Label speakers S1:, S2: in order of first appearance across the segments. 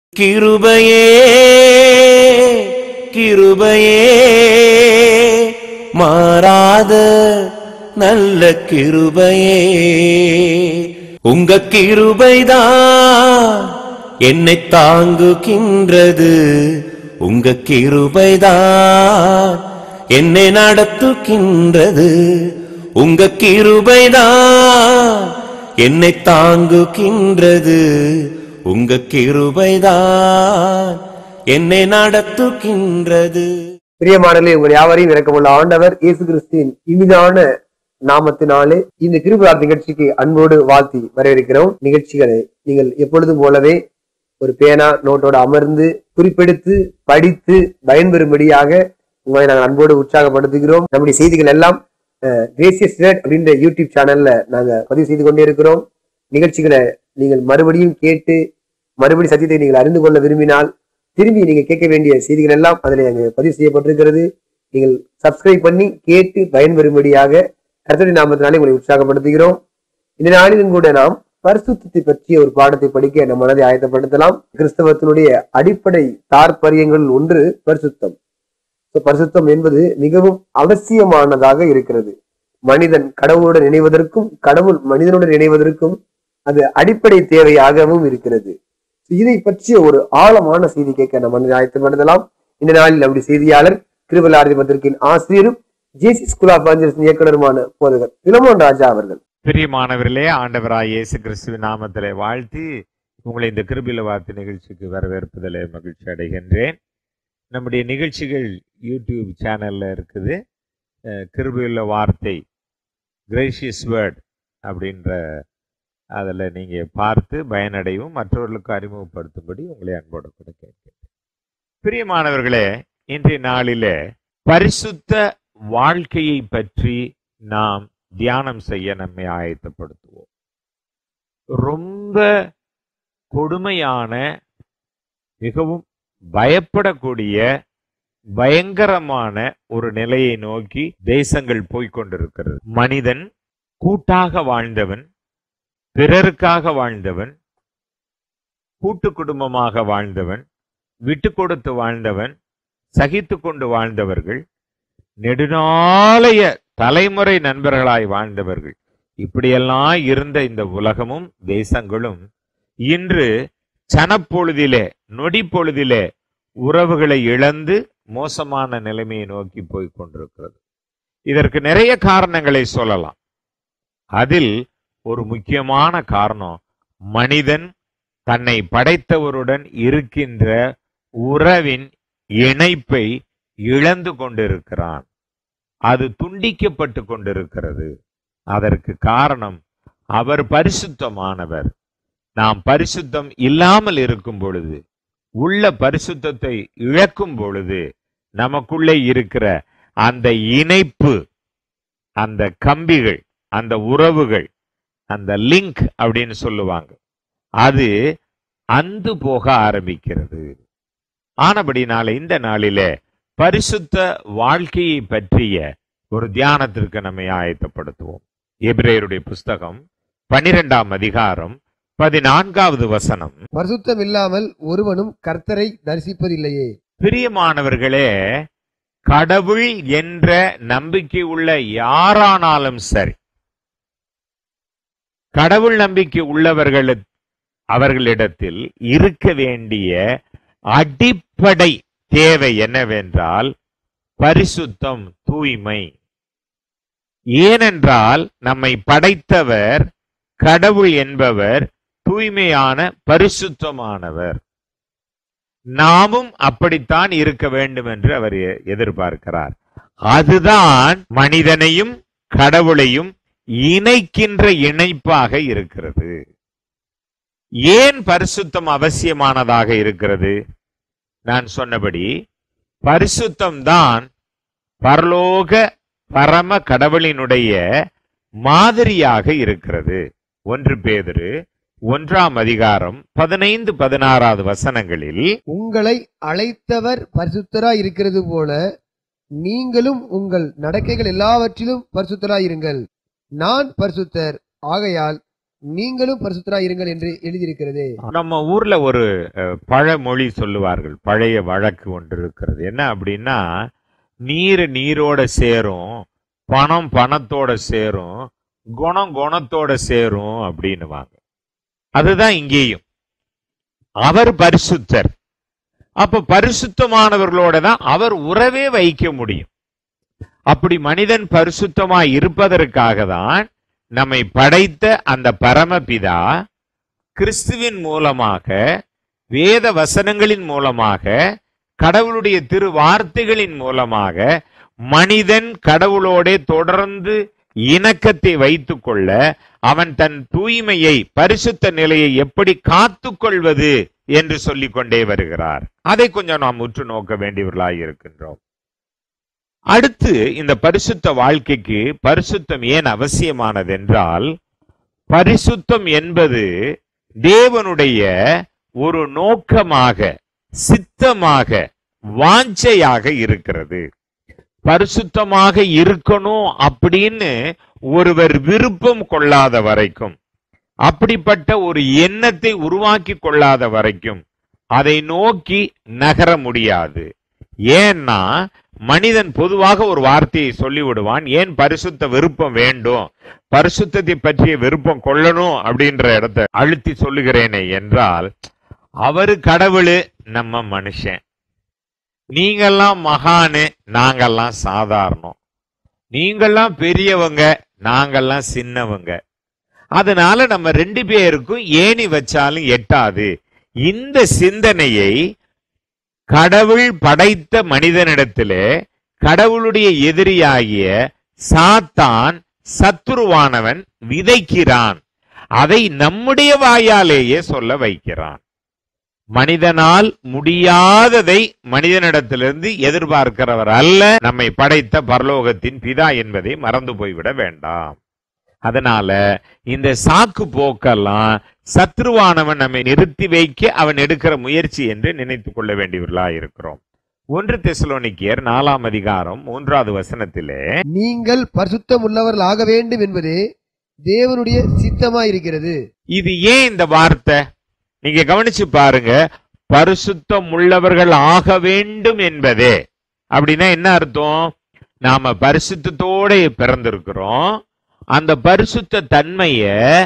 S1: கிருபையே கிருபையே மாறாத நல்ல கிருபையே உங்க கிருபைதான் என்னை தாங்குகின்றது உங்க கிருபைதான் என்னை நடத்துகின்றது உங்க கிருபைதான் என்னை தாங்குகின்றது உங்க கிருபைதான் என்னை நடத்துகின்றது
S2: பிரியமானலே உங்கள் யாவரையும் இறக்கமுள்ள ஆண்டவர் இயேசு கிறிஸ்துவின் இனிதான நாமத்தினாலே இந்த கிருபார் நிகழ்ச்சிக்கு அன்போடு வாழ்த்தி வரவேற்கிறோம் நிகழ்ச்சிகளை நீங்கள் எப்பொழுதும் போலவே ஒரு பேனா நோட்டோட அமர்ந்து குறிப்பெடுத்து படித்து பயன்பெறும்படியாக உங்களை நாங்கள் அன்போடு உற்சாகப்படுத்துகிறோம் நம்முடைய செய்திகள் எல்லாம் கிரேசியஸ் வேர்ட் அப்படின்ற யூடியூப் சேனல்ல நாங்க பதிவு செய்து கொண்டே இருக்கிறோம் நிகழ்ச்சிகளை நீங்கள் மறுபடியும் கேட்டு மறுபடி சத்தியத்தை நீங்கள் அறிந்து கொள்ள விரும்பினால் திரும்பி நீங்க கேட்க வேண்டிய செய்திகள் எல்லாம் அதில் அங்கு பதிவு செய்யப்பட்டிருக்கிறது நீங்கள் சப்ஸ்கிரைப் பண்ணி கேட்டு பயன்பெறும்படியாக கர்த்தருடைய நாமத்தினாலே உங்களை உற்சாகப்படுத்துகிறோம் இந்த நாளிலும் கூட நாம் பரிசுத்தத்தை பற்றிய ஒரு பாடத்தை படிக்க நம் மனதை ஆயத்தப்படுத்தலாம் கிறிஸ்தவத்தினுடைய அடிப்படை தாற்பரியங்கள் ஒன்று பரிசுத்தம் So, பரிசுத்தம் என்பது மிகவும் அவசியமானதாக இருக்கிறது மனிதன் கடவுளுடன் இணைவதற்கும் கடவுள் மனிதனுடன் இணைவதற்கும் அது அடிப்படை தேவையாகவும் இருக்கிறது So, இதை பற்றிய ஒரு ஆழமான செய்தி கேட்க நம்ம மனதை ஆயத்தப்படுத்தலாம் இந்த நாளில் நம்முடைய செய்தியாளர் கிருபலாரதி பத்திரிகையின் ஆசிரியரும் ஜேசி ஸ்கூல் ஆஃப் ஆஞ்சல்ஸ் இயக்குனருமான போதகர் பிலமோன் ராஜா அவர்கள்
S3: பிரியமானவர்களே ஆண்டவராய் இயேசு கிறிஸ்துவின் நாமத்திலே வாழ்த்தி உங்களை இந்த கிருபில வார்த்தை நிகழ்ச்சிக்கு வரவேற்பதிலே மகிழ்ச்சி அடைகின்றேன் நம்முடைய நிகழ்ச்சிகள் யூடியூப் சேனல்ல இருக்குது அஹ், கிருபையுள்ள வார்த்தை கிரேஷியஸ் வேர்ட் அப்படின்ற அதில் நீங்கள் பார்த்து பயனடையும் மற்றவர்களுக்கு அறிமுகப்படுத்தும்படி உங்களை அன்போடு கூட கேட்கிறேன் பிரியமானவர்களே இன்றைய நாளிலே பரிசுத்த வாழ்க்கையை பற்றி நாம் தியானம் செய்ய நம்மை ஆயத்தப்படுத்துவோம் ரொம்ப கொடுமையான மிகவும் பயப்படக்கூடிய பயங்கரமான ஒரு நிலையை நோக்கி தேசங்கள் போய்க்கொண்டிருக்கிறது மனிதன் கூட்டாக வாழ்ந்தவன் பிறருக்காக வாழ்ந்தவன் கூட்டு குடும்பமாக வாழ்ந்தவன் விட்டு கொடுத்து வாழ்ந்தவன் சகித்து கொண்டு வாழ்ந்தவர்கள் நெடுநாளைய தலைமுறை நண்பர்களாய் வாழ்ந்தவர்கள் இப்படியெல்லாம் இருந்த இந்த உலகமும் தேசங்களும் இன்று சனப்பொழுதிலே நொடி பொழுதிலே உறவுகளை இழந்து மோசமான நிலைமையை நோக்கி போய் கொண்டிருக்கிறது இதற்கு நிறைய காரணங்களை சொல்லலாம் அதில் ஒரு முக்கியமான காரணம் மனிதன் தன்னை படைத்தவருடன் இருக்கின்ற உறவின் இணைப்பை இழந்து கொண்டிருக்கிறான் அது துண்டிக்கப்பட்டு கொண்டிருக்கிறது அதற்கு காரணம் அவர் பரிசுத்தமானவர் நாம் பரிசுத்தம் இல்லாமல் இருக்கும் பொழுது உள்ள பரிசுத்தத்தை இழக்கும் பொழுது நமக்குள்ளே இருக்கிற அந்த இணைப்பு அந்த கம்பிகள் அந்த உறவுகள் அந்த லிங்க் அப்படின்னு சொல்லுவாங்க அது அந்து போக ஆரம்பிக்கிறது ஆனபடினால இந்த நாளிலே பரிசுத்த வாழ்க்கையை பற்றிய ஒரு தியானத்திற்கு நம்மை ஆயத்தப்படுத்துவோம் எபிரேயருடைய புஸ்தகம் பனிரெண்டாம் அதிகாரம் பதினான்காவது வசனம்
S2: பரிசுத்தம் இல்லாமல் ஒருவனும் கர்த்தரை தரிசிப்பதில்லையே
S3: பிரியமானவர்களே கடவுள் என்ற நம்பிக்கை உள்ள யாரானாலும் சரி கடவுள் நம்பிக்கை உள்ளவர்கள் அவர்களிடத்தில் இருக்க வேண்டிய அடிப்படை தேவை என்னவென்றால் பரிசுத்தம் தூய்மை ஏனென்றால் நம்மை படைத்தவர் கடவுள் என்பவர் தூய்மையான பரிசுத்தமானவர் நாமும் அப்படித்தான் இருக்க வேண்டும் என்று அவர் எ- எதிர்பார்க்கிறார் அதுதான் மனிதனையும் கடவுளையும் இணைக்கின்ற இணைப்பாக இருக்கிறது ஏன் பரிசுத்தம் அவசியமானதாக இருக்கிறது நான் சொன்னபடி பரிசுத்தம் தான் பரலோக பரம கடவுளினுடைய மாதிரியாக இருக்கிறது ஒன்று பேதுரு ஒன்றாம் அதிகாரம் பதினைந்து பதினாறாவது வசனங்களில்
S4: உங்களை அழைத்தவர் பரிசுத்தராய் இருக்கிறது போல நீங்களும் உங்கள் நடக்கைகள் எல்லாவற்றிலும் பரிசுத்தராய் இருங்கள் நான் பரிசுத்தர் ஆகையால் நீங்களும் பரிசுத்தராய் இருங்கள் என்று எழுதியிருக்கிறது
S3: நம்ம ஊர்ல ஒரு அஹ், பழமொழி சொல்லுவார்கள் பழைய வழக்கு ஒன்று இருக்கிறது என்ன அப்படின்னா நீர் நீரோட சேரும் பணம் பணத்தோட சேரும் குணம் குணத்தோட சேரும் அப்படின்னுவாங்க அதுதான் இங்கேயும் அவர் பரிசுத்தர் அப்ப பரிசுத்தமானவர்களோட தான் அவர் உறவே வைக்க முடியும் அப்படி மனிதன் பரிசுத்தமாய் இருப்பதற்காக தான் நம்மை படைத்த அந்த பரமபிதா கிறிஸ்துவின் மூலமாக வேத வசனங்களின் மூலமாக கடவுளுடைய திரு வார்த்தைகளின் மூலமாக மனிதன் கடவுளோடே தொடர்ந்து இணக்கத்தை வைத்துக் கொள்ள அவன் தன் தூய்மையை பரிசுத்த நிலையை எப்படி காத்துக் கொள்வது என்று சொல்லிக் கொண்டே வருகிறார் அதை கொஞ்சம் நாம் உற்று நோக்க வேண்டியவர்களாய் இருக்கின்றோம் அடுத்து இந்த பரிசுத்த வாழ்க்கைக்கு பரிசுத்தம் ஏன் அவசியமானது என்றால் பரிசுத்தம் என்பது தேவனுடைய ஒரு நோக்கமாக சித்தமாக வாஞ்சையாக இருக்கிறது பரிசுத்தமாக இருக்கணும் அப்படின்னு ஒருவர் விருப்பம் கொள்ளாத வரைக்கும் அப்படிப்பட்ட ஒரு எண்ணத்தை உருவாக்கி கொள்ளாத வரைக்கும் அதை நோக்கி நகர முடியாது ஏன்னா மனிதன் பொதுவாக ஒரு வார்த்தையை சொல்லிவிடுவான் ஏன் பரிசுத்த விருப்பம் வேண்டும் பரிசுத்தத்தை பற்றிய விருப்பம் கொள்ளணும் அப்படின்ற இடத்தை அழுத்தி சொல்லுகிறேனே என்றால் அவரு கடவுளு நம்ம மனுஷன் நீங்கெல்லாம் மகானு நாங்கெல்லாம் சாதாரணம் நீங்கெல்லாம் பெரியவங்க நாங்கெல்லாம் சின்னவங்க அதனால நம்ம ரெண்டு பேருக்கும் ஏணி வச்சாலும் எட்டாது இந்த சிந்தனையை கடவுள் படைத்த மனிதனிடத்திலே கடவுளுடைய எதிரியாகிய சாத்தான் சத்துருவானவன் விதைக்கிறான் அதை நம்முடைய வாயாலேயே சொல்ல வைக்கிறான் மனிதனால் முடியாததை மனிதனிடத்திலிருந்து எதிர்பார்க்கிறவர் அல்ல நம்மை படைத்த பரலோகத்தின் பிதா என்பதை மறந்து போய்விட வேண்டாம் அதனால இந்த சாக்கு போக்கெல்லாம் சத்ருவானவன் நம்மை நிறுத்தி வைக்க அவன் எடுக்கிற முயற்சி என்று நினைத்துக் கொள்ள வேண்டியவர்களா இருக்கிறோம் ஒன்று தெசலோனிக்கியர் நாலாம் அதிகாரம் மூன்றாவது வசனத்திலே
S4: நீங்கள் பரிசுத்தம் உள்ளவர்கள் ஆக வேண்டும் என்பது தேவனுடைய சித்தமாயிருக்கிறது
S3: இது ஏன் இந்த வார்த்தை நீங்க கவனிச்சு பாருங்க பரிசுத்தம் உள்ளவர்கள் ஆக வேண்டும் என்பதே அப்படின்னா என்ன அர்த்தம் நாம பரிசுத்தத்தோட பிறந்திருக்கிறோம் அந்த பரிசுத்த தன்மைய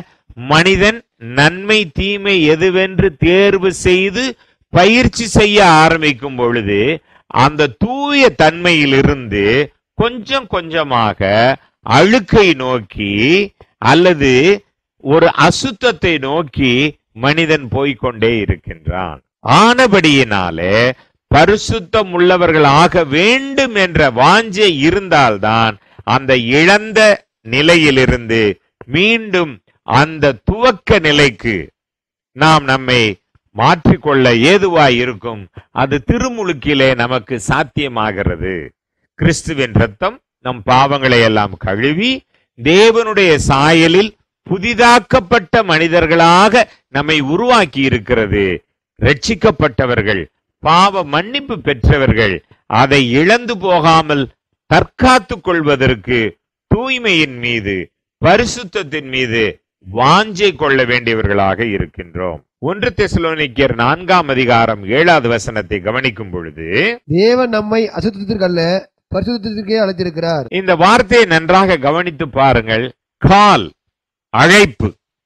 S3: மனிதன் நன்மை தீமை எதுவென்று தேர்வு செய்து பயிற்சி செய்ய ஆரம்பிக்கும் பொழுது அந்த தூய தன்மையிலிருந்து கொஞ்சம் கொஞ்சமாக அழுக்கை நோக்கி அல்லது ஒரு அசுத்தத்தை நோக்கி மனிதன் போய்க்கொண்டே இருக்கின்றான் ஆனபடியினாலே பரிசுத்தம் உள்ளவர்கள் ஆக வேண்டும் என்ற வாஞ்சை இருந்தால்தான் அந்த இழந்த நிலையிலிருந்து மீண்டும் அந்த துவக்க நிலைக்கு நாம் நம்மை மாற்றிக்கொள்ள ஏதுவாய் இருக்கும் அது திருமுழுக்கிலே நமக்கு சாத்தியமாகிறது கிறிஸ்துவின் ரத்தம் நம் பாவங்களை எல்லாம் கழுவி தேவனுடைய சாயலில் புதிதாக்கப்பட்ட மனிதர்களாக நம்மை உருவாக்கி இருக்கிறது ரட்சிக்கப்பட்டவர்கள் பாவ மன்னிப்பு பெற்றவர்கள் அதை இழந்து போகாமல் தற்காத்துக் கொள்வதற்கு தூய்மையின் மீது பரிசுத்தத்தின் மீது வாஞ்சை கொள்ள வேண்டியவர்களாக இருக்கின்றோம் ஒன்று தெசலோனிக்கர் நான்காம் அதிகாரம் ஏழாவது வசனத்தை கவனிக்கும் பொழுது
S4: தேவன் நம்மை அசுத்தத்திற்கு அல்ல பரிசுத்தத்திற்கே அழைத்திருக்கிறார்
S3: இந்த வார்த்தையை நன்றாக கவனித்து பாருங்கள் கால் அழைப்பு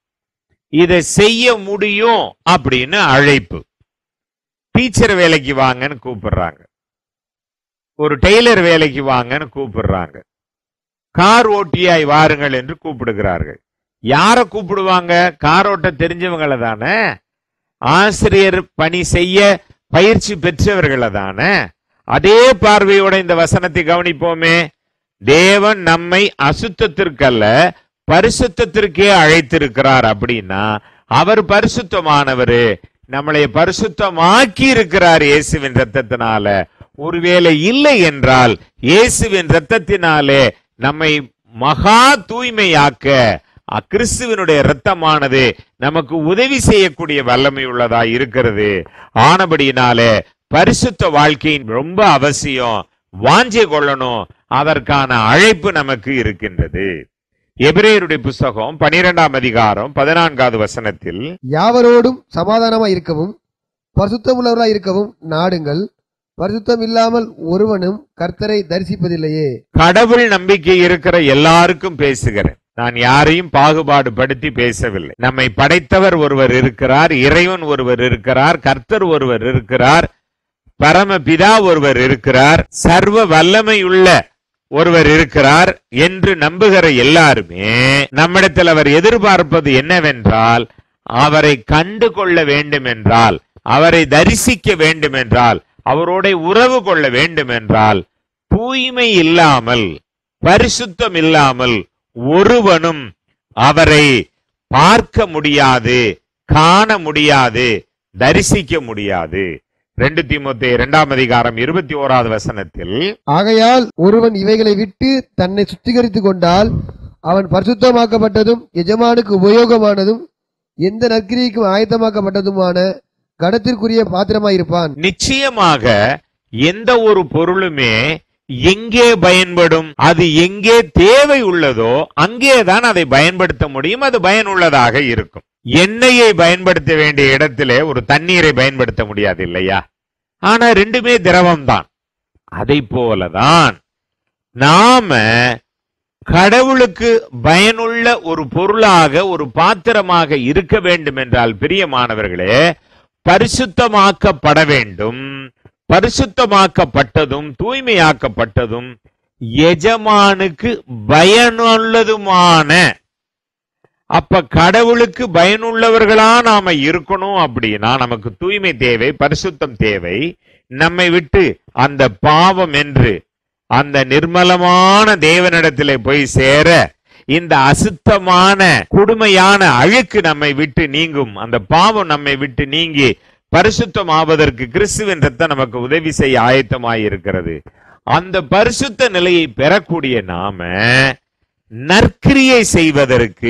S3: இதை செய்ய முடியும் அப்படின்னு அழைப்பு டீச்சர் வேலைக்கு வாங்கன்னு கூப்பிடுறாங்க ஒரு டெய்லர் வேலைக்கு வாங்கன்னு கூப்பிடுறாங்க கார் ஓட்டியாய் வாருங்கள் என்று கூப்பிடுகிறார்கள் யாரை கூப்பிடுவாங்க கார் ஓட்ட தெரிஞ்சவங்களை தானே ஆசிரியர் பணி செய்ய பயிற்சி பெற்றவர்களை தானே அதே பார்வையோட இந்த வசனத்தை கவனிப்போமே தேவன் நம்மை அசுத்தத்திற்கல்ல பரிசுத்தத்திற்கே அழைத்திருக்கிறார் அப்படின்னா அவர் பரிசுத்தமானவரு நம்மளை பரிசுத்தமாக்கி இருக்கிறார் இயேசுவின் ரத்தத்தினால ஒருவேளை இல்லை என்றால் இயேசுவின் ரத்தத்தினாலே நம்மை மகா தூய்மையாக்க அ- கிறிஸ்துவினுடைய இரத்தமானது நமக்கு உதவி செய்யக்கூடிய வல்லமை உள்ளதா இருக்கிறது ஆனபடியினாலே பரிசுத்த வாழ்க்கையின் ரொம்ப அவசியம் வாஞ்சை கொள்ளணும் அதற்கான அழைப்பு நமக்கு இருக்கின்றது எபிரேயருடைய புஸ்தகம் பனிரெண்டாம் அதிகாரம் பதினான்காவது வசனத்தில்
S4: யாவரோடும் சமாதானமாய் இருக்கவும் பரிசுத்தமுள்ளவர்களாய் இருக்கவும் நாடுங்கள் பரிசுத்தம் இல்லாமல் ஒருவனும் கர்த்தரை தரிசிப்பதில்லையே
S3: கடவுள் நம்பிக்கை இருக்கிற எல்லாருக்கும் பேசுகிறேன் நான் யாரையும் பாகுபாடு படுத்தி பேசவில்லை நம்மை படைத்தவர் ஒருவர் இருக்கிறார் இறைவன் ஒருவர் இருக்கிறார் கர்த்தர் ஒருவர் இருக்கிறார் பரமபிதா ஒருவர் இருக்கிறார் சர்வ வல்லமையுள்ள ஒருவர் இருக்கிறார் என்று நம்புகிற எல்லாருமே நம்மிடத்தில் அவர் எதிர்பார்ப்பது என்னவென்றால் அவரை கண்டு கொள்ள வேண்டும் என்றால் அவரை தரிசிக்க வேண்டும் என்றால் அவரோட உறவு கொள்ள வேண்டும் என்றால் தூய்மை இல்லாமல் பரிசுத்தம் இல்லாமல் ஒருவனும் அவரை பார்க்க முடியாது காண முடியாது தரிசிக்க முடியாது ரெண்டு தீமோத்தே இரண்டாம் அதிகாரம் இருபத்தி ஓராவது வசனத்தில்
S4: ஆகையால் ஒருவன் இவைகளை விட்டு தன்னை சுத்திகரித்துக் கொண்டால் அவன் பரிசுத்தமாக்கப்பட்டதும் எஜமானுக்கு உபயோகமானதும் எந்த நற்கிரிக்கும் ஆயத்தமாக்கப்பட்டதுமான கடத்திற்குரிய பாத்திரமாயிருப்பான்
S3: நிச்சயமாக எந்த ஒரு பொருளுமே எங்கே பயன்படும் அது எங்கே தேவை உள்ளதோ அங்கேதான் அதை பயன்படுத்த முடியும் அது பயனுள்ளதாக இருக்கும் எண்ணெயை பயன்படுத்த வேண்டிய இடத்திலே ஒரு தண்ணீரை பயன்படுத்த முடியாது இல்லையா ஆனா ரெண்டுமே திரவம் தான் அதை போலதான் நாம கடவுளுக்கு பயனுள்ள ஒரு பொருளாக ஒரு பாத்திரமாக இருக்க வேண்டும் என்றால் பிரியமானவர்களே பரிசுத்தமாக்கப்பட வேண்டும் பரிசுத்தமாக்கப்பட்டதும் தூய்மையாக்கப்பட்டதும் எஜமானுக்கு பயனுள்ளதுமான அப்ப கடவுளுக்கு பயனுள்ளவர்களா நாம இருக்கணும் அப்படின்னா நமக்கு தூய்மை தேவை பரிசுத்தம் தேவை நம்மை விட்டு அந்த பாவம் என்று அந்த நிர்மலமான தேவனிடத்திலே போய் சேர இந்த அசுத்தமான கொடுமையான அழுக்கு நம்மை விட்டு நீங்கும் அந்த பாவம் நம்மை விட்டு நீங்கி பரிசுத்தம் ஆவதற்கு கிறிஸ்துவின் ரத்தம் நமக்கு உதவி செய்ய ஆயத்தமாய் இருக்கிறது அந்த பரிசுத்த நிலையை பெறக்கூடிய நாம நற்கிரியை செய்வதற்கு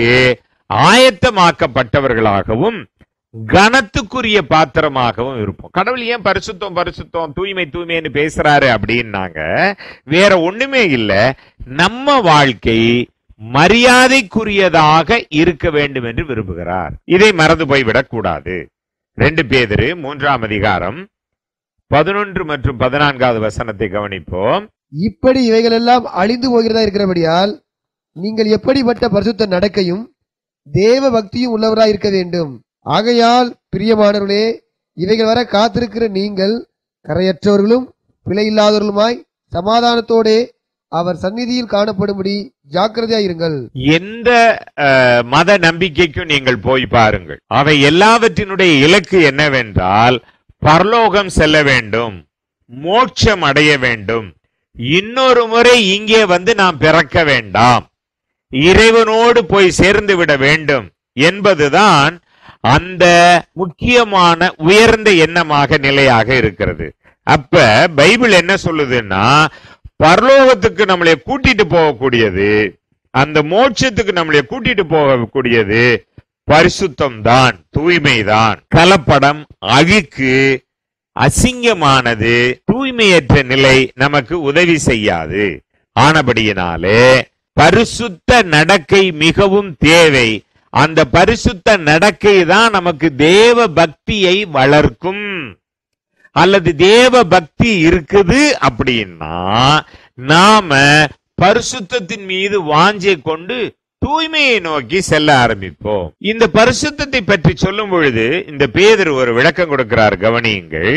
S3: ஆயத்தமாக்கப்பட்டவர்களாகவும் கனத்துக்குரிய பாத்திரமாகவும் இருப்போம் கடவுள் ஏன் பரிசுத்தம் பரிசுத்தம் தூய்மை தூய்மைன்னு பேசுறாரு அப்படின்னாங்க வேற ஒண்ணுமே இல்ல நம்ம வாழ்க்கை மரியாதைக்குரியதாக இருக்க வேண்டும் என்று விரும்புகிறார் இதை மறந்து போய் விடக்கூடாது ரெண்டு பேதிரு மூன்றாம் அதிகாரம் பதினொன்று மற்றும் பதினான்காவது வசனத்தை கவனிப்போம்
S4: இப்படி இவைகளெல்லாம் அழிந்து போகிறதா இருக்கிறபடியால் நீங்கள் எப்படிப்பட்ட பரிசுத்த நடக்கையும் தேவ பக்தியும் உள்ளவராய் இருக்க வேண்டும் ஆகையால் பிரியமானவர்களே இவைகள் வர காத்திருக்கிற நீங்கள் கரையற்றவர்களும் பிழையில்லாதவர்களுமாய் சமாதானத்தோடே அவர் சந்நிதியில் காணப்படும்படி ஜாக்கிரதையாய் இருங்கள்
S3: எந்த அஹ், மத நம்பிக்கைக்கும் நீங்கள் போய் பாருங்கள் அவை எல்லாவற்றினுடைய இலக்கு என்னவென்றால் பரலோகம் செல்ல வேண்டும் மோட்சம் அடைய வேண்டும் இன்னொரு முறை இங்கே வந்து நாம் பிறக்க வேண்டாம் இறைவனோடு போய் சேர்ந்து விட வேண்டும் என்பதுதான் அந்த முக்கியமான உயர்ந்த எண்ணமாக நிலையாக இருக்கிறது அப்ப பைபிள் என்ன சொல்லுதுன்னா பரலோகத்துக்கு நம்மளை கூட்டிட்டு போகக்கூடியது அந்த மோட்சத்துக்கு நம்மளை கூட்டிட்டு போகக்கூடியது பரிசுத்தம் தான் தூய்மைதான் கலப்படம் அழுக்கு அசிங்கமானது தூய்மையற்ற நிலை நமக்கு உதவி செய்யாது ஆனபடியினாலே பரிசுத்த நடக்கை மிகவும் தேவை அந்த பரிசுத்த நடக்கை தான் நமக்கு தேவ பக்தியை வளர்க்கும் அல்லது தேவ பக்தி இருக்குது அப்படின்னா நாம பரிசுத்தத்தின் மீது வாஞ்சை கொண்டு தூய்மையை நோக்கி செல்ல ஆரம்பிப்போம் இந்த பரிசுத்தத்தை பற்றி சொல்லும் பொழுது இந்த பேதர் ஒரு விளக்கம் கொடுக்கிறார் கவனியுங்கள்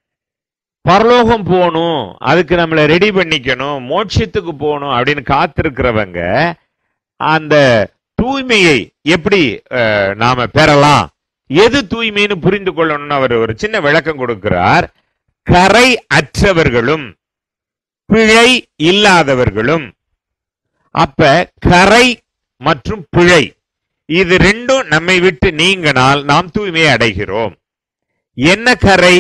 S3: பரலோகம் போகணும் அதுக்கு நம்மளை ரெடி பண்ணிக்கணும் மோட்சத்துக்கு போகணும் அப்படின்னு காத்திருக்கிறவங்க அந்த தூய்மையை எப்படி அஹ், நாம பெறலாம் எது தூய்மைன்னு புரிந்து கொள்ளணும்னு அவர் ஒரு சின்ன விளக்கம் கொடுக்கிறார் கரை அற்றவர்களும் பிழை இல்லாதவர்களும் அப்ப கரை மற்றும் பிழை இது ரெண்டும் நம்மை விட்டு நீங்கினால் நாம் தூய்மையை அடைகிறோம் என்ன கரை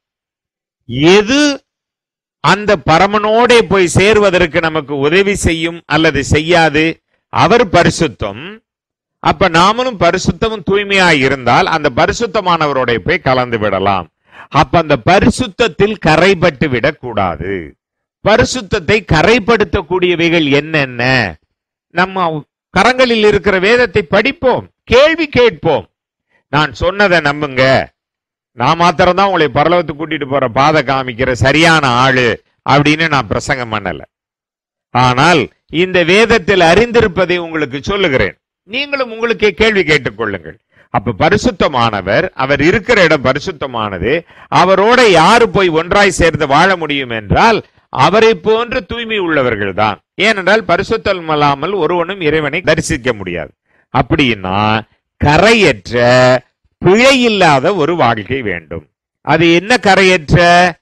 S3: எது அந்த பரமனோடே போய் சேர்வதற்கு நமக்கு உதவி செய்யும் அல்லது செய்யாது அவர் பரிசுத்தம் அப்ப நாமளும் பரிசுத்தமும் தூய்மையாய் இருந்தால் அந்த பரிசுத்தமானவரோட போய் கலந்து விடலாம் அப்ப அந்த பரிசுத்தத்தில் கரைபட்டு விடக்கூடாது பரிசுத்தத்தை கரைப்படுத்தக்கூடியவைகள் என்னென்ன நம்ம கரங்களில் இருக்கிற வேதத்தை படிப்போம் கேள்வி கேட்போம் நான் சொன்னதை நம்புங்க நான் மாத்திரம்தான் உங்களை பரலவத்துக்கு கூட்டிட்டு போற பாதை காமிக்கிற சரியான ஆளு அப்படின்னு நான் பிரசங்கம் பண்ணல ஆனால் இந்த வேதத்தில் அறிந்திருப்பதை உங்களுக்கு சொல்லுகிறேன் நீங்களும் உங்களுக்கே கேள்வி கேட்டுக்கொள்ளுங்கள் அப்ப பரிசுத்தமானவர் அவர் இருக்கிற இடம் பரிசுத்தமானது அவரோட யாரு போய் ஒன்றாய் சேர்ந்து வாழ முடியும் என்றால் அவரை போன்று தூய்மை உள்ளவர்கள் தான் ஏனென்றால் பரிசுத்தம் அல்லாமல் ஒருவனும் இறைவனை தரிசிக்க முடியாது அப்படின்னா கரையற்ற பிழை இல்லாத ஒரு வாழ்க்கை வேண்டும் அது என்ன கரையற்ற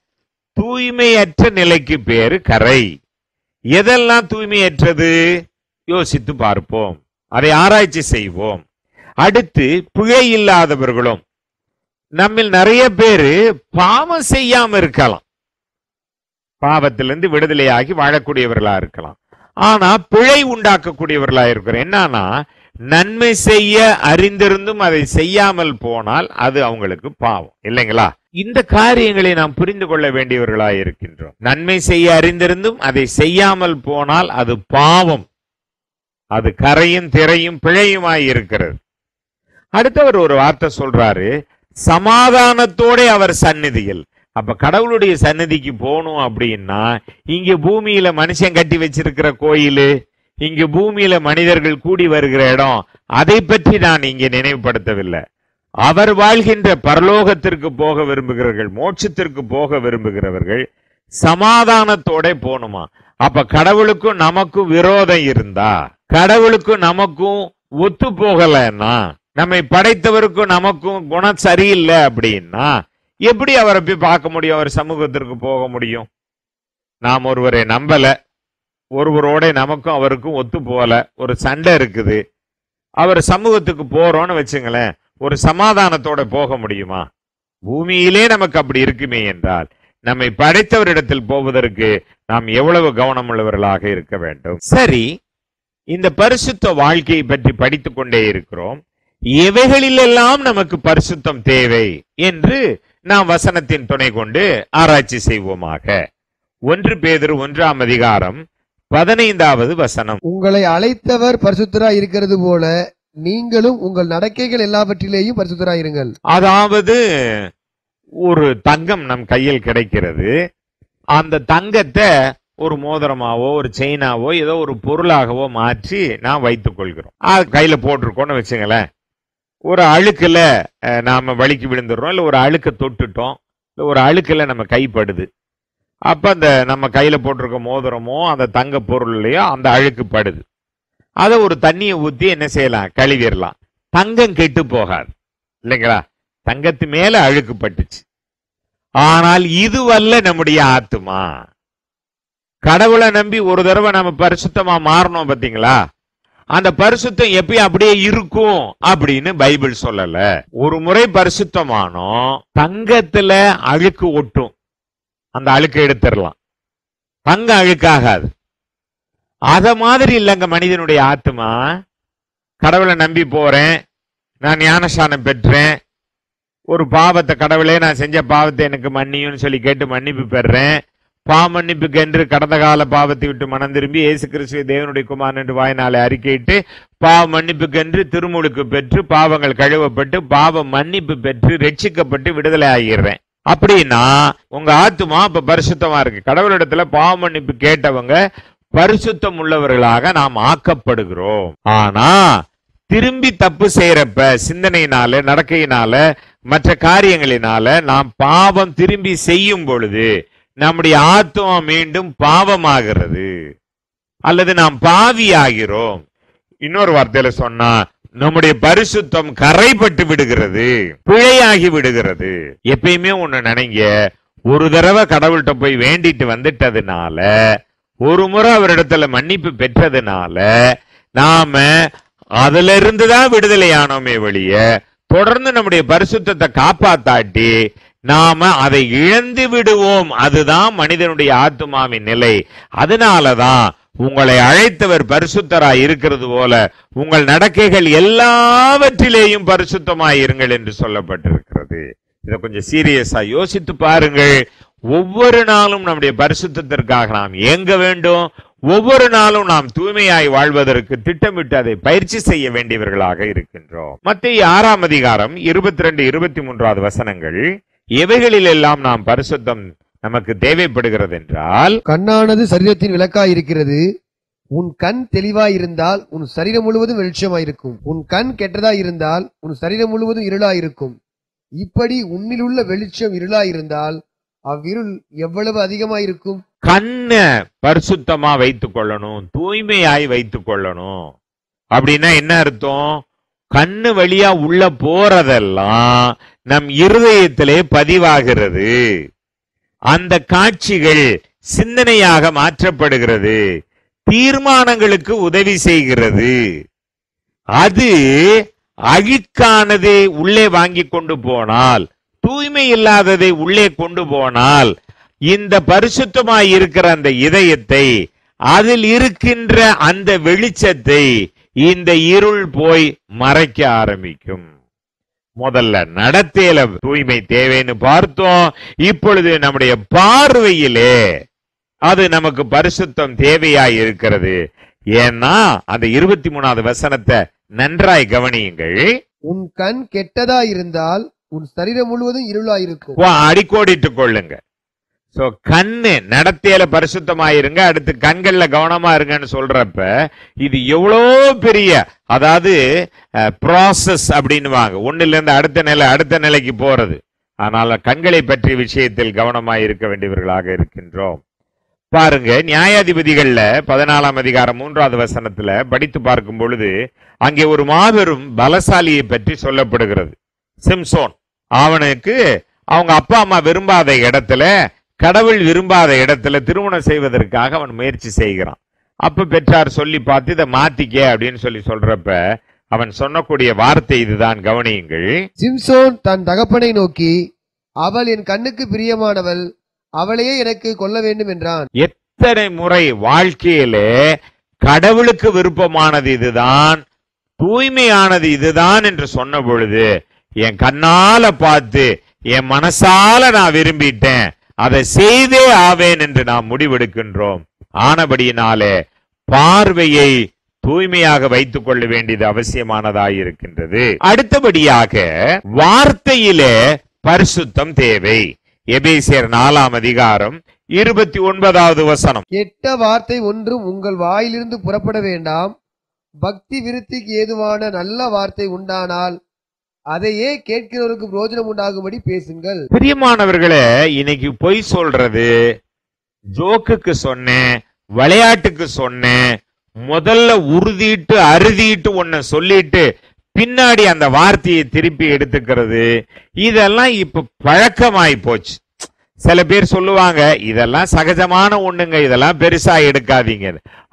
S3: தூய்மையற்ற நிலைக்கு பேரு கரை எதெல்லாம் தூய்மையற்றது யோசித்து பார்ப்போம் அதை ஆராய்ச்சி செய்வோம் அடுத்து பிழை இல்லாதவர்களும் நம்மில் நிறைய பேரு பாவம் செய்யாம இருக்கலாம் பாவத்திலிருந்து விடுதலையாகி வாழக்கூடியவர்களா இருக்கலாம் ஆனா பிழை உண்டாக்கக்கூடியவர்களா இருக்கிறோம் என்னன்னா நன்மை செய்ய அறிந்திருந்தும் அதை செய்யாமல் போனால் அது அவங்களுக்கு பாவம் இல்லைங்களா இந்த காரியங்களை நாம் புரிந்து கொள்ள வேண்டியவர்களா இருக்கின்றோம் நன்மை செய்ய அறிந்திருந்தும் அதை செய்யாமல் போனால் அது பாவம் அது கரையும் திரையும் பிழையுமாய் இருக்கிறது அடுத்தவர் ஒரு வார்த்தை சொல்றாரு சமாதானத்தோட அவர் சந்நிதியில் அப்ப கடவுளுடைய சன்னதிக்கு போகணும் அப்படின்னா இங்க பூமியில மனுஷன் கட்டி வச்சிருக்கிற கோயிலு இங்க பூமியில மனிதர்கள் கூடி வருகிற இடம் அதை பற்றி நான் இங்கே நினைவுபடுத்தவில்லை அவர் வாழ்கின்ற பரலோகத்திற்கு போக விரும்புகிறவர்கள் மோட்சத்திற்கு போக விரும்புகிறவர்கள் சமாதானத்தோட போகணுமா அப்ப கடவுளுக்கும் நமக்கும் விரோதம் இருந்தா கடவுளுக்கும் நமக்கும் ஒத்து போகலைன்னா நம்மை படைத்தவருக்கும் நமக்கும் குணம் சரியில்லை அப்படின்னா எப்படி அவரை போய் பார்க்க முடியும் அவர் சமூகத்திற்கு போக முடியும் நாம் ஒருவரை நம்பல ஒருவரோட நமக்கும் அவருக்கும் ஒத்து போல ஒரு சண்டை இருக்குது அவர் சமூகத்துக்கு போறோம்னு வச்சுங்களேன் ஒரு சமாதானத்தோட போக முடியுமா பூமியிலே நமக்கு அப்படி இருக்குமே என்றால் நம்மை படைத்தவரிடத்தில் போவதற்கு நாம் எவ்வளவு கவனம் உள்ளவர்களாக இருக்க வேண்டும் சரி இந்த பரிசுத்த வாழ்க்கையை பற்றி படித்துக் கொண்டே இருக்கிறோம் எவைகளிலெல்லாம் நமக்கு பரிசுத்தம் தேவை என்று நாம் வசனத்தின் துணை கொண்டு ஆராய்ச்சி செய்வோமாக ஒன்று பேதர் ஒன்றாம் அதிகாரம் பதினைந்தாவது வசனம்
S4: உங்களை அழைத்தவர் பரிசுத்தராய் இருக்கிறது போல நீங்களும் உங்கள் நடக்கைகள் எல்லாவற்றிலேயும் பரிசுத்தராய் இருங்கள்
S3: அதாவது ஒரு தங்கம் நம் கையில் கிடைக்கிறது அந்த தங்கத்தை ஒரு மோதிரமாவோ ஒரு செயினாவோ ஏதோ ஒரு பொருளாகவோ மாற்றி நாம் வைத்துக் கொள்கிறோம் அது கையில போட்டிருக்கோம்னு வச்சுங்களேன் ஒரு அழுக்குல அஹ், நாம வலிக்கு விழுந்துடுறோம் இல்ல ஒரு அழுக்க தொட்டுட்டோம் இல்ல ஒரு அழுக்குல நம்ம கைப்படுது அப்ப அந்த நம்ம கையில போட்டிருக்க மோதிரமோ அந்த தங்க பொருள்லயோ அந்த அழுக்கு படுது அதை ஒரு தண்ணியை ஊத்தி என்ன செய்யலாம் கழுவிடலாம் தங்கம் கெட்டு போகாது இல்லைங்களா தங்கத்து மேல அழுக்கு பட்டுச்சு ஆனால் இதுவல்ல நம்முடைய ஆத்துமா கடவுளை நம்பி ஒரு தடவை நம்ம பரிசுத்தமா மாறணும் பாத்தீங்களா அந்த பரிசுத்தம் எப்பயும் அப்படியே இருக்கும் அப்படின்னு பைபிள் சொல்லல ஒரு முறை பரிசுத்தமானோம் தங்கத்துல அழுக்கு ஒட்டும் அந்த அழுக்கு எடுத்துடலாம் தங்கம் அழுக்காகாது அத மாதிரி இல்லைங்க மனிதனுடைய ஆத்துமா கடவுளை நம்பி போறேன் நான் ஞானஸ்தானம் பெற்றேன் ஒரு பாவத்தை கடவுளே நான் செஞ்ச பாவத்தை எனக்கு மன்னியும்னு சொல்லி கேட்டு மன்னிப்பு பெறேன் பா மன்னிப்புக்கு என்று கடந்த கால பாவத்தை விட்டு மனம் திரும்பி இயேசு கிறிஸ்துவ தேவனுடைய குமாரன் என்று வாயினாலே அறிக்கையிட்டு பாவ மன்னிப்புக்கு என்று திருமுழுக்கு பெற்று பாவங்கள் கழுவப்பட்டு பாவ மன்னிப்பு பெற்று ரட்சிக்கப்பட்டு விடுதலை ஆகிடுறேன் அப்படின்னா உங்க ஆத்துமா இப்ப பரிசுத்தமா இருக்கு கடவுளிடத்துல பாவ மன்னிப்பு கேட்டவங்க பரிசுத்தம் உள்ளவர்களாக நாம் ஆக்கப்படுகிறோம் ஆனா திரும்பி தப்பு செய்யறப்ப சிந்தனையினால நடக்கையினால மற்ற காரியங்களினால நாம் பாவம் திரும்பி செய்யும் பொழுது நம்முடைய ஆத்மா மீண்டும் பாவமாகிறது அல்லது நாம் பாவியாகிறோம் இன்னொரு வார்த்தையில சொன்னா நம்முடைய பரிசுத்தம் கரைப்பட்டு விடுகிறது பிழையாகி விடுகிறது எப்பயுமே ஒண்ணு நினைங்க ஒரு தடவை கடவுள்கிட்ட போய் வேண்டிட்டு வந்துட்டதுனால ஒரு முறை அவரிடத்துல மன்னிப்பு பெற்றதுனால நாம அதுல இருந்துதான் விடுதலையானோமே வெளிய தொடர்ந்து நம்முடைய பரிசுத்தத்தை காப்பாத்தாட்டி நாம அதை இழந்து விடுவோம் அதுதான் மனிதனுடைய ஆத்துமாவின் நிலை அதனாலதான் உங்களை அழைத்தவர் பரிசுத்தராய் இருக்கிறது போல உங்கள் நடக்கைகள் எல்லாவற்றிலேயும் பரிசுத்தமாய் இருங்கள் என்று சொல்லப்பட்டிருக்கிறது இதை கொஞ்சம் சீரியஸா யோசித்து பாருங்கள் ஒவ்வொரு நாளும் நம்முடைய பரிசுத்தத்திற்காக நாம் ஏங்க வேண்டும் ஒவ்வொரு நாளும் நாம் தூய்மையாய் வாழ்வதற்கு திட்டமிட்டு அதை பயிற்சி செய்ய வேண்டியவர்களாக இருக்கின்றோம் மத்திய ஆறாம் அதிகாரம் இருபத்தி ரெண்டு இருபத்தி மூன்றாவது வசனங்கள் எவைகளிலெல்லாம் நாம் பரிசுத்தம் நமக்கு தேவைப்படுகிறது என்றால்
S4: கண்ணானது சரீரத்தின் விளக்காய் இருக்கிறது உன் கண் தெளிவாய் இருந்தால் உன் சரீரம் முழுவதும் வெளிச்சமாயிருக்கும் உன் கண் கெட்டதாய் இருந்தால் உன் சரீரம் முழுவதும் இருளாயிருக்கும் இப்படி உன்னிலுள்ள வெளிச்சம் இருளாயிருந்தால் அவ்விருள் எவ்வளவு அதிகமாயிருக்கும்
S3: கண்ணை பரிசுத்தமா வைத்துக் கொள்ளணும் தூய்மையாய் வைத்துக் கொள்ளணும் அப்படின்னா என்ன அர்த்தம் கண்ணு வழியா உள்ள போறதெல்லாம் நம் இருதயத்திலே பதிவாகிறது அந்த காட்சிகள் சிந்தனையாக மாற்றப்படுகிறது தீர்மானங்களுக்கு உதவி செய்கிறது அது அழுக்கானதை உள்ளே வாங்கி கொண்டு போனால் தூய்மை இல்லாததை உள்ளே கொண்டு போனால் இந்த பரிசுத்தமாய் இருக்கிற அந்த இதயத்தை அதில் இருக்கின்ற அந்த வெளிச்சத்தை இந்த இருள் போய் மறைக்க ஆரம்பிக்கும் முதல்ல நடத்தையில தூய்மை தேவைன்னு பார்த்தோம் இப்பொழுது நம்முடைய பார்வையிலே அது நமக்கு பரிசுத்தம் தேவையாய் இருக்கிறது ஏன்னா அந்த இருபத்தி மூணாவது வசனத்தை நன்றாய் கவனியுங்கள்
S4: உன் கண் கெட்டதாய் இருந்தால் உன் சரீரம் முழுவதும் இருளாயிருக்கும்
S3: வா, அடிக்கோடிட்டுக் கொள்ளுங்க சோ கண்ணு நடத்தையில பரிசுத்தமாயிருங்க அடுத்து கண்கள்ல கவனமா இருங்கன்னு சொல்றப்ப இது எவ்வளோ பெரிய அதாவது ப்ராசஸ் அப்படின்னுவாங்க ஒண்ணுல இருந்து அடுத்த நிலை அடுத்த நிலைக்கு போறது அதனால கண்களை பற்றிய விஷயத்தில் கவனமாய் இருக்க வேண்டியவர்களாக இருக்கின்றோம் பாருங்க நியாயாதிபதிகள்ல பதினாலாம் அதிகாரம் மூன்றாவது வசனத்துல படித்து பார்க்கும் பொழுது அங்கே ஒரு மாபெரும் பலசாலியை பற்றி சொல்லப்படுகிறது சிம்சோன் அவனுக்கு அவங்க அப்பா அம்மா விரும்பாத இடத்துல கடவுள் விரும்பாத இடத்துல திருமணம் செய்வதற்காக அவன் முயற்சி செய்கிறான் அப்ப பெற்றார் சொல்லி பார்த்து இதை மாத்திக்க அப்படின்னு சொல்லி சொல்றப்ப அவன் சொன்னக்கூடிய வார்த்தை இதுதான் கவனியுங்கள்
S4: சிம்சோன் தன் தகப்பனை நோக்கி அவள் என் கண்ணுக்கு பிரியமானவள் அவளையே எனக்கு கொல்ல வேண்டும் என்றான்
S3: எத்தனை முறை வாழ்க்கையிலே கடவுளுக்கு விருப்பமானது இதுதான் தூய்மையானது இதுதான் என்று சொன்ன பொழுது என் கண்ணால பார்த்து என் மனசால நான் விரும்பிட்டேன் அதை செய்தே ஆவேன் என்று நாம் முடிவெடுக்கின்றோம் ஆனபடியினாலே பார்வையை தூய்மையாக வைத்துக் கொள்ள வேண்டியது அவசியமானதாய் இருக்கின்றது அடுத்தபடியாக வார்த்தையிலே பரிசுத்தம் தேவை எபேசியர் நாலாம் அதிகாரம் இருபத்தி ஒன்பதாவது வசனம்
S4: கெட்ட வார்த்தை ஒன்றும் உங்கள் வாயிலிருந்து புறப்பட வேண்டாம் பக்தி விருத்திக்கு ஏதுவான நல்ல வார்த்தை உண்டானால் அதையே கேட்கிறவருக்கு பிரயோஜனம் உண்டாகும்படி பேசுங்கள்
S3: பிரியமானவர்களே இன்னைக்கு பொய் சொல்றது ஜோக்குக்கு சொன்னேன் விளையாட்டுக்கு சொன்னேன் முதல்ல உறுதிட்டு அறுதிட்டு ஒன்ன சொல்லிட்டு பின்னாடி அந்த வார்த்தையை திருப்பி எடுத்துக்கிறது இதெல்லாம் இப்ப பழக்கமாய் போச்சு சில பேர் சொல்லுவாங்க இதெல்லாம் சகஜமான ஒண்ணுங்க இதெல்லாம் பெருசா எடுக்காதீங்க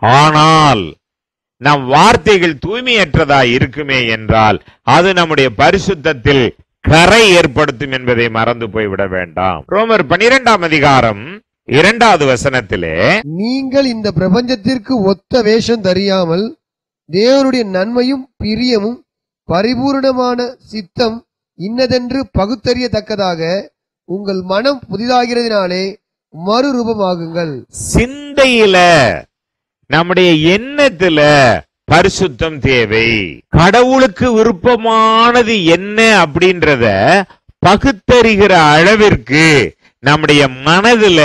S3: ஆனால் நம் வார்த்தைகள் தூய்மையற்றதா இருக்குமே என்றால் அது நம்முடைய பரிசுத்தத்தில் கரை ஏற்படுத்தும் என்பதை மறந்து போய்விட வேண்டாம் ரோமர் பனிரெண்டாம் அதிகாரம் இரண்டாவது வசனத்திலே
S4: நீங்கள் இந்த பிரபஞ்சத்திற்கு ஒத்த வேஷம் தெரியாமல் தேவனுடைய நன்மையும் பிரியமும் பரிபூரணமான சித்தம் இன்னதென்று பகுத்தறியத்தக்கதாக உங்கள் மனம் புதிதாகிறதினாலே மறுரூபமாகுங்கள்
S3: சிந்தையில நம்முடைய எண்ணத்துல பரிசுத்தம் தேவை கடவுளுக்கு விருப்பமானது என்ன அப்படின்றத பகுத்தறிகிற அளவிற்கு நம்முடைய மனதுல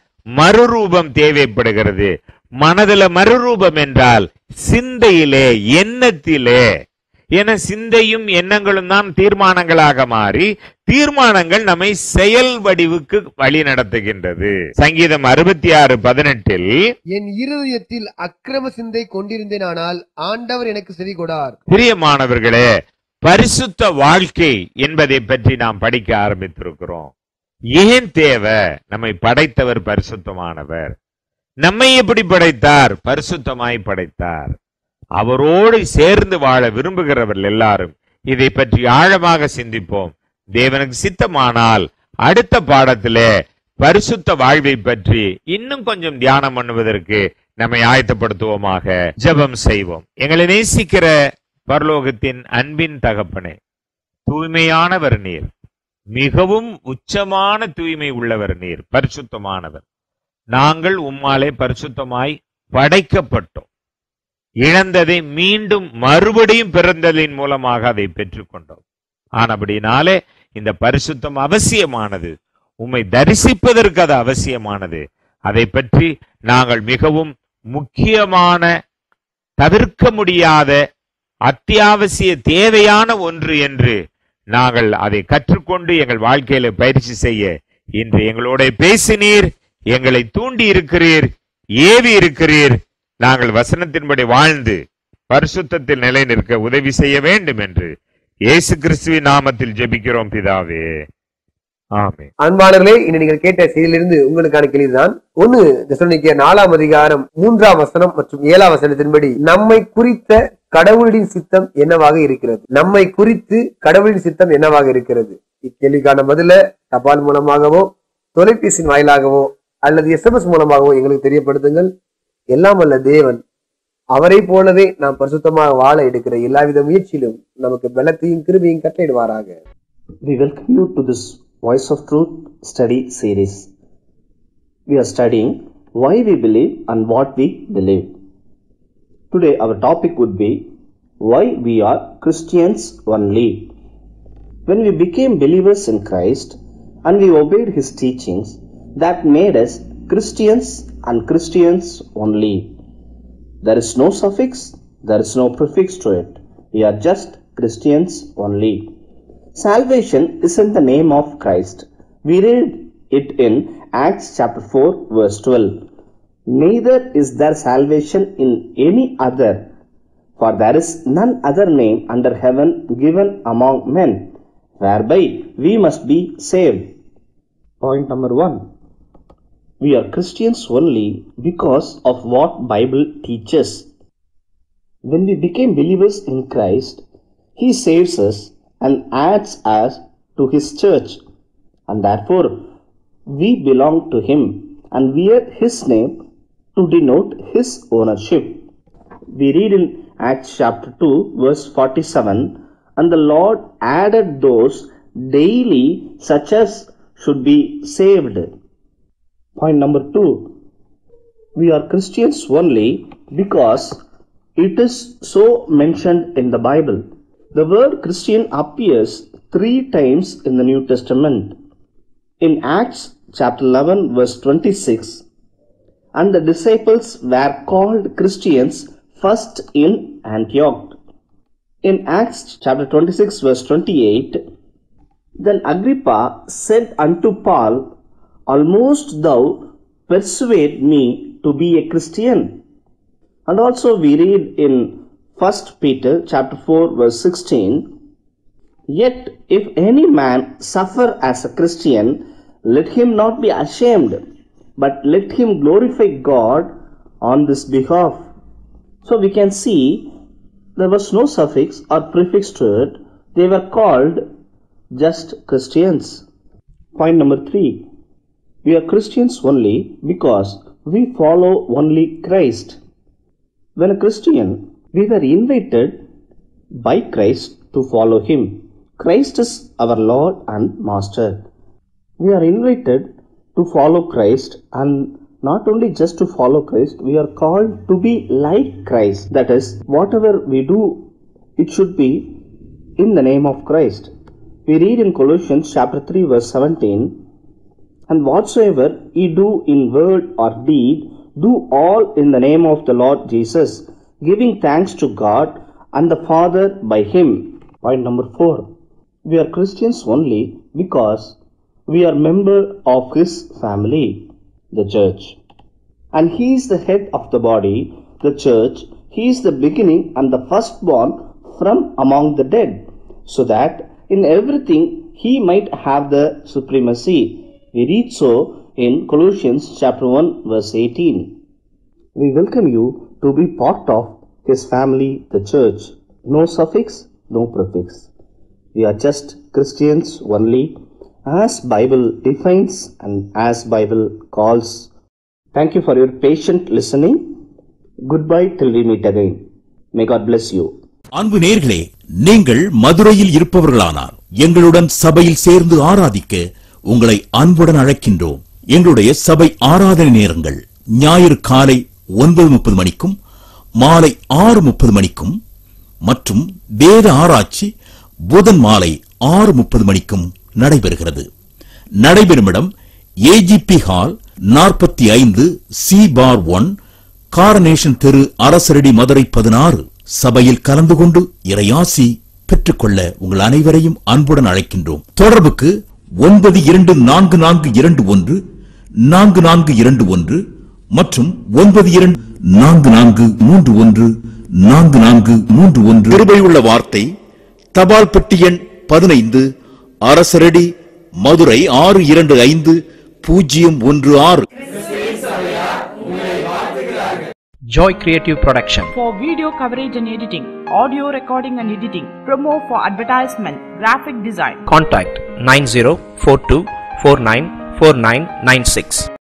S3: மறுரூபம் தேவைப்படுகிறது மனதுல மறுரூபம் என்றால் சிந்தையிலே எண்ணத்திலே என சிந்தையும் எண்ணங்களும் தான் தீர்மானங்களாக மாறி தீர்மானங்கள் நம்மை செயல் வடிவுக்கு வழி நடத்துகின்றது சங்கீதம் அறுபத்தி ஆறு பதினெட்டில்
S4: என் இருதயத்தில் அக்கிரம சிந்தை கொண்டிருந்தேனானால் ஆண்டவர் எனக்கு செவி கொடார்
S3: பிரியமானவர்களே பரிசுத்த வாழ்க்கை என்பதை பற்றி நாம் படிக்க ஆரம்பித்திருக்கிறோம் ஏன் தேவை நம்மை படைத்தவர் பரிசுத்தமானவர் நம்மை எப்படி படைத்தார் பரிசுத்தமாய் படைத்தார் அவரோடு சேர்ந்து வாழ விரும்புகிறவர்கள் எல்லாரும் இதை பற்றி ஆழமாக சிந்திப்போம் தேவனுக்கு சித்தமானால் அடுத்த பாடத்திலே பரிசுத்த வாழ்வை பற்றி இன்னும் கொஞ்சம் தியானம் பண்ணுவதற்கு நம்மை ஆயத்தப்படுத்துவோமாக ஜெபம் செய்வோம் எங்களை நேசிக்கிற பரலோகத்தின் அன்பின் தகப்பனே தூய்மையானவர் நீர் மிகவும் உச்சமான தூய்மை உள்ளவர் நீர் பரிசுத்தமானவர் நாங்கள் உம்மாலே பரிசுத்தமாய் படைக்கப்பட்டோம் இழந்ததை மீண்டும் மறுபடியும் பிறந்ததின் மூலமாக அதை பெற்றுக்கொண்டோம் ஆனபடினாலே இந்த பரிசுத்தம் அவசியமானது உம்மை தரிசிப்பதற்கு அது அவசியமானது அதை பற்றி நாங்கள் மிகவும் முக்கியமான தவிர்க்க முடியாத அத்தியாவசிய தேவையான ஒன்று என்று நாங்கள் அதை கற்றுக்கொண்டு எங்கள் வாழ்க்கையில பயிற்சி செய்ய இன்று எங்களோட பேசினீர் எங்களை தூண்டி இருக்கிறீர் ஏவி இருக்கிறீர் நாங்கள் வசனத்தின்படி வாழ்ந்து பரிசுத்தத்தில் நிலை நிற்க உதவி செய்ய வேண்டும் என்று இயேசு கிறிஸ்துவின் நாமத்தில் ஜெபிக்கிறோம் பிதாவே ஆமென்
S2: அன்பானவர்களே இன்று நீங்கள் கேட்ட செய்தியிலிருந்து உங்களுக்கான கேள்விதான் ஒன்னு தெசலோனிக்கேயர் நாலாம் அதிகாரம் மூன்றாம் வசனம் மற்றும் ஏழாம் வசனத்தின்படி நம்மை குறித்த கடவுளின் சித்தம் என்னவாக இருக்கிறது நம்மை குறித்து கடவுளின் சித்தம் என்னவாக இருக்கிறது இக்கேள்விக்கான பதில தபால் மூலமாகவோ தொலைபேசியின் வாயிலாகவோ அல்லது எஸ்எம்எஸ் மூலமாகவோ எங்களுக்கு தெரியப்படுத்துங்கள் எல்லாம் வல்ல தேவன் அவரை போலவே நாம் பரிசுத்தமாக வாழ எடுக்கிற எல்லாவித முயற்சியிலும் நமக்கு பலத்தையும் கிருபையும் கட்டளையிடுவாராக
S5: We welcome you to this Voice of Truth study series. We are studying why we believe and what we believe. Today, our topic would be why we are Christians only. When we became believers in Christ and we obeyed His teachings, that made us Christians and Christians only. There is no suffix, there is no prefix to it. We are just Christians only. Salvation is in the name of Christ. We read it in Acts chapter 4, verse 12. Neither is there salvation in any other, for there is none other name under heaven given among men, whereby we must be saved. Point number one. We are Christians only because of what Bible teaches. When we became believers in Christ, He saves us and adds us to His church, and therefore we belong to Him and wear His name to denote His ownership. We read in Acts chapter 2, verse 47 And the Lord added those daily such as should be saved. Point number two we are Christians only because it is so mentioned in the Bible. The word Christian appears three times in the New Testament. In Acts chapter 11, verse 26, and the disciples were called Christians first in Antioch. In Acts chapter 26, verse 28, then Agrippa said unto Paul, Almost thou persuade me to be a Christian. And also we read in 1 Peter chapter 4 verse 16, Yet if any man suffer as a Christian, let him not be ashamed, but let him glorify God on this behalf. So we can see there was no suffix or prefix to it. They were called just Christians. Point number three. We are Christians only because we follow only Christ. When a Christian, we were invited by Christ to follow Him. Christ is our Lord and Master. We are invited to follow Christ and not only just to follow Christ, we are called to be like Christ. That is, whatever we do, it should be in the name of Christ. We read in Colossians chapter 3 verse 17, and whatsoever ye do in word or deed, do all in the name of the Lord Jesus, giving thanks to God and the Father by Him. Point number four. We are Christians only because we are member of His family, the church. And He is the head of the body, the church. He is the beginning and the firstborn from among the dead, so that in everything He might have the supremacy. We read so in Colossians chapter 1 verse 18. We welcome you to be part of His family, the church. No suffix, no prefix. We are just Christians only as Bible defines and as Bible calls. Thank you for your patient listening. Goodbye till we meet again. May God bless you.
S6: அன்பு நேர்களே நீங்கள் மதுரையில் இருப்பவர்களானார் எங்களுடன் சபையில் சேர்ந்து ஆராதிக்க உங்களை அன்புடன் அழைக்கின்றோம் எங்களுடைய சபை ஆராதனை நேரங்கள் ஞாயிறு காலை ஒன்பது முப்பது மணிக்கும் மாலை ஆறு முப்பது மணிக்கும் மற்றும் வேத ஆராய்ச்சி புதன் மாலை ஆறு முப்பது மணிக்கும் நடைபெறுகிறது நடைபெறும் இடம் ஏஜிபி ஹால் நாற்பத்தி ஐந்து சி பார் ஒன் காரனேஷன் தெரு அரசரடி மதுரை பதினாறு சபையில் கலந்து கொண்டு இறையாசி பெற்றுக்கொள்ள உங்கள் அனைவரையும் அன்புடன் அழைக்கின்றோம் தொடர்புக்கு ஒன்பது இரண்டு நான்கு நான்கு இரண்டு ஒன்று நான்கு நான்கு இரண்டு ஒன்று மற்றும் ஒன்பது இரண்டு நான்கு நான்கு மூன்று ஒன்று நான்கு நான்கு மூன்று ஒன்று கிருபையுள்ள வார்த்தை தபால் பெட்டி எண் பதினைந்து அரசரடி மதுரை ஆறு இரண்டு ஐந்து பூஜ்ஜியம் ஒன்று ஆறு
S7: Joy Creative Production.
S8: for video coverage and editing, audio recording and editing, promo for advertisement, graphic design.
S7: Contact 9042494996.